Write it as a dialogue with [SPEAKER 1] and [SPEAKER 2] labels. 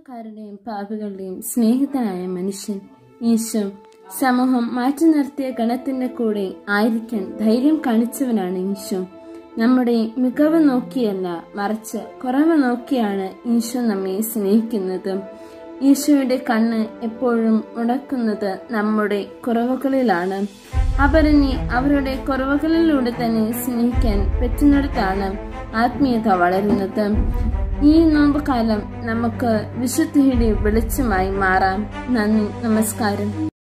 [SPEAKER 1] ചെറുപ്പക്കാരുടെയും പാപികളുടെയും സ്നേഹിതനായ മനുഷ്യൻ ഈശോ സമൂഹം മാറ്റി നിർത്തിയ ഗണത്തിന്റെ കൂടെ ആയിരിക്കാൻ ധൈര്യം കാണിച്ചവനാണ് ഈശോ നമ്മുടെ മികവ് നോക്കിയല്ല മറിച്ച് കുറവ് നോക്കിയാണ് ഈശോ നമ്മെ സ്നേഹിക്കുന്നത് ഈശോയുടെ കണ്ണ് എപ്പോഴും ഉടക്കുന്നത് നമ്മുടെ കുറവുകളിലാണ് അവരനെ അവരുടെ കുറവുകളിലൂടെ തന്നെ സ്നേഹിക്കാൻ പറ്റുന്നിടത്താണ് ആത്മീയത വളരുന്നത് ഈ നോമ്പുകാലം നമുക്ക് വിശുദ്ധിയുടെ വെളിച്ചമായി മാറാം നന്ദി നമസ്കാരം